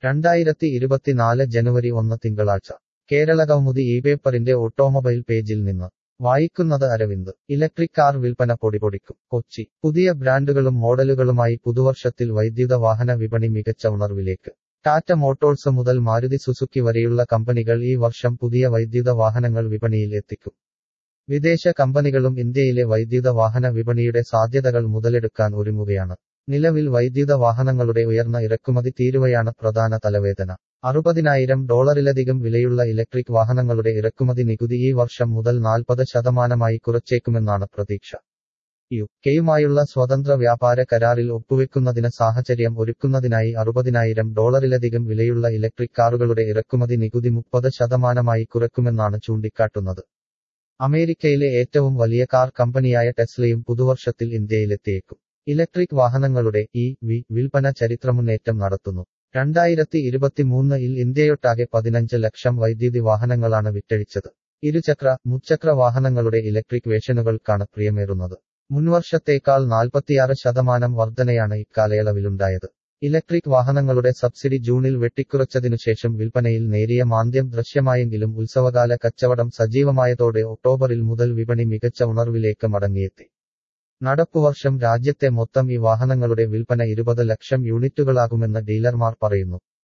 രണ്ടായിരത്തി ഇരുപത്തിനാല് ജനുവരി ഒന്ന് തിങ്കളാഴ്ച കേരളകൗമുദി ഈ പേപ്പറിന്റെ ഓട്ടോമൊബൈൽ പേജിൽ നിന്ന് വായിക്കുന്നത് അരവിന്ദ് ഇലക്ട്രിക് കാർ വിൽപ്പന പൊടിപൊടിക്കും കൊച്ചി പുതിയ ബ്രാൻഡുകളും മോഡലുകളുമായി പുതുവർഷത്തിൽ വൈദ്യുത വാഹന വിപണി മികച്ച ഉണർവിലേക്ക് ടാറ്റ മോട്ടോഴ്സ് മുതൽ മാരുതി സുസുക്കി വരെയുള്ള കമ്പനികൾ ഈ വർഷം പുതിയ വൈദ്യുത വാഹനങ്ങൾ വിപണിയിൽ എത്തിക്കും വിദേശ കമ്പനികളും ഇന്ത്യയിലെ വൈദ്യുത വാഹന വിപണിയുടെ സാധ്യതകൾ മുതലെടുക്കാൻ ഒരുങ്ങുകയാണ് നിലവിൽ വൈദ്യുത വാഹനങ്ങളുടെ ഉയർന്ന ഇറക്കുമതി തീരുവയാണ് പ്രധാന തലവേദന അറുപതിനായിരം ഡോളറിലധികം വിലയുള്ള ഇലക്ട്രിക് വാഹനങ്ങളുടെ ഇറക്കുമതി നികുതി ഈ വർഷം മുതൽ നാൽപ്പത് ശതമാനമായി കുറച്ചേക്കുമെന്നാണ് പ്രതീക്ഷ യു കെയുമായുള്ള സ്വതന്ത്ര വ്യാപാര കരാറിൽ ഒപ്പുവെക്കുന്നതിന് സാഹചര്യം ഒരുക്കുന്നതിനായി അറുപതിനായിരം ഡോളറിലധികം വിലയുള്ള ഇലക്ട്രിക് കാറുകളുടെ ഇറക്കുമതി നികുതി മുപ്പത് ശതമാനമായി കുറയ്ക്കുമെന്നാണ് ചൂണ്ടിക്കാട്ടുന്നത് അമേരിക്കയിലെ ഏറ്റവും വലിയ കാർ കമ്പനിയായ ടെസ്ലയും പുതുവർഷത്തിൽ ഇന്ത്യയിലെത്തിയേക്കും ഇലക്ട്രിക് വാഹനങ്ങളുടെ ഇ വി വിൽപ്പന ചരിത്രമുന്നേറ്റം നടത്തുന്നു രണ്ടായിരത്തി ഇരുപത്തിമൂന്നിൽ ഇന്ത്യയൊട്ടാകെ പതിനഞ്ച് ലക്ഷം വൈദ്യുതി വാഹനങ്ങളാണ് വിറ്റഴിച്ചത് ഇരുചക്ര മുച്ചക്ര വാഹനങ്ങളുടെ ഇലക്ട്രിക് വേഷനുകൾക്കാണ് പ്രിയമേറുന്നത് മുൻവർഷത്തേക്കാൾ നാൽപ്പത്തിയാറ് ശതമാനം വർധനയാണ് ഇക്കാലയളവിലുണ്ടായത് ഇലക്ട്രിക് വാഹനങ്ങളുടെ സബ്സിഡി ജൂണിൽ വെട്ടിക്കുറച്ചതിനുശേഷം വിൽപ്പനയിൽ നേരിയ മാന്ദ്യം ദൃശ്യമായെങ്കിലും ഉത്സവകാല കച്ചവടം സജീവമായതോടെ ഒക്ടോബറിൽ മുതൽ വിപണി മികച്ച ഉണർവിലേക്ക് മടങ്ങിയെത്തി നടപ്പുവർഷം രാജ്യത്തെ മൊത്തം ഈ വാഹനങ്ങളുടെ വിൽപ്പന ഇരുപത് ലക്ഷം യൂണിറ്റുകളാകുമെന്ന് ഡീലർമാർ പറയുന്നു